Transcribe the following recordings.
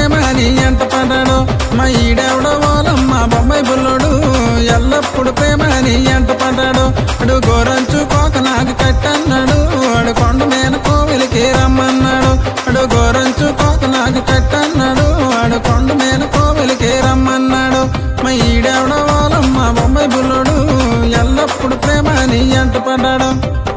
ప్రేమ అని ఎంట పడ్డాడు మా ఈడెవడో ఓలమ్మ బొమ్మాయి బుల్లోడు ఎల్లప్పుడు ప్రేమ అని ఎంట పడ్డాడు అడు గోరంచు కోక నాకు కట్టన్నాడు అడు కొండ మీద కోవిలికి రమ్మన్నాడు అడు గోరంచు కోక నాకు కట్టన్నాడు అడు కొండ మీద కోవిలికి రమ్మన్నాడు మా ఈడెవడో ఓలమ్మ బొమ్మాయి బుల్లోడు ఎల్లప్పుడు ప్రేమ అని ఎంట పడ్డాడు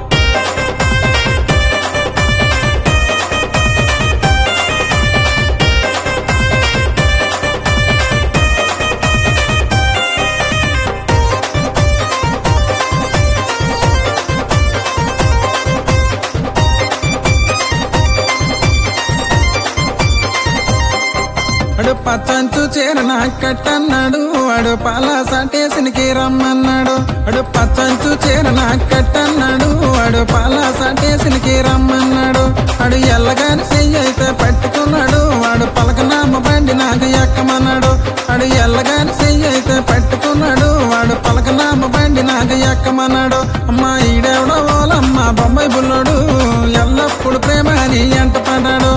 వాడు పచ్చంచు చీర నాకు కట్టన్నాడు వాడు పాల సటేసినికి రమ్మన్నాడు వాడు పచ్చంచు చీర నాకు కట్టన్నాడు వాడు పాల సటేసినికి రమ్మన్నాడు వాడు ఎల్లగాని చెయ్యి అయితే పట్టుకున్నాడు వాడు పలకనామ బండి నాకు ఎక్కమన్నాడు వాడు ఎల్లగాని చెయ్యి అయితే పట్టుకున్నాడు వాడు పలకనామ బండి నాకు ఎక్కమన్నాడు అమ్మా ఈడెవడో ఓలమ్మ బొమ్మాయి బుల్లోడు ఎల్లప్పుడు ప్రేమ అని ఎంట పడ్డాడు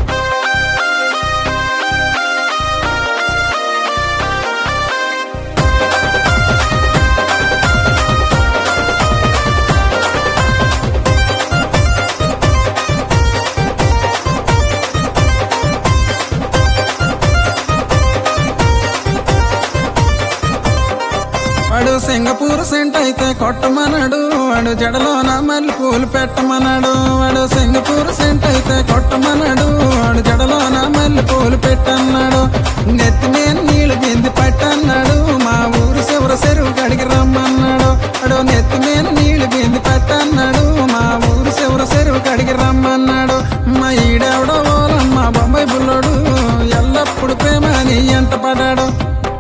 వాడు సింగపూర్ సెంట్ అయితే కొట్టమన్నాడు వాడు జడలోన మళ్ళీ పూలు పెట్టమన్నాడు వాడు సింగపూర్ సెంట్ అయితే కొట్టమన్నాడు వాడు జడలోన మళ్ళీ పూలు పెట్టన్నాడు నెత్తి మీద నీళ్ళు బింది పట్టన్నాడు మా ఊరు చివర చెరువు కడిగి రమ్మన్నాడు వాడు నెత్తి మీద నీళ్ళు బింది పట్టన్నాడు మా ఊరు చివర చెరువు కడిగి రమ్మన్నాడు మా ఈడెవడో ఓలమ్మ బొంబాయి బుల్లోడు ఎల్లప్పుడు ప్రేమ అని ఎంట పడ్డాడు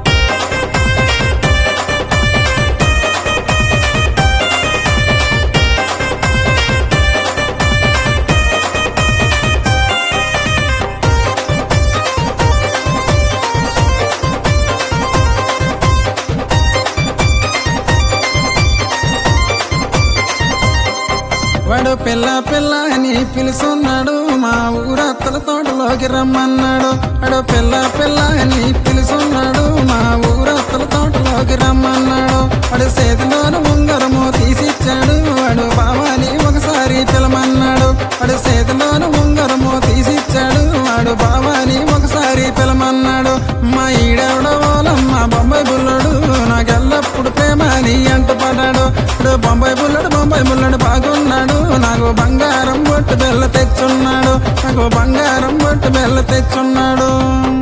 వాడు పిల్ల పిల్ల అని పిలుస్తున్నాడు మా ఊరత్తల తోటలోకి రమ్మన్నాడు వాడు పిల్ల పిల్ల అని పిలుస్తున్నాడు మా ఊరత్తల తోటలోకి రమ్మన్నాడు వాడు చేతిలోని ఉంగరము తీసిచ్చాడు వాడు బావాని ఒకసారి పిలమన్నాడు వాడు చేతిలోని ఉంగరము తీసిచ్చాడు వాడు బావాని ఒకసారి పిలమన్నాడు మా ఈడెవడో ఓలమ్మ బొంబాయి బుల్లడు నాకెల్లప్పుడు ప్రేమ అని ఎంట పడ్డాడు ఇప్పుడు బొంబాయి బుల్లడు బొంబాయి బుల్లడు బాగున్నాడు నాకు బంగారం బొట్టు బెల్ల తెచ్చున్నాడు నాకు బంగారం బొట్టు బెల్ల తెచ్చున్నాడు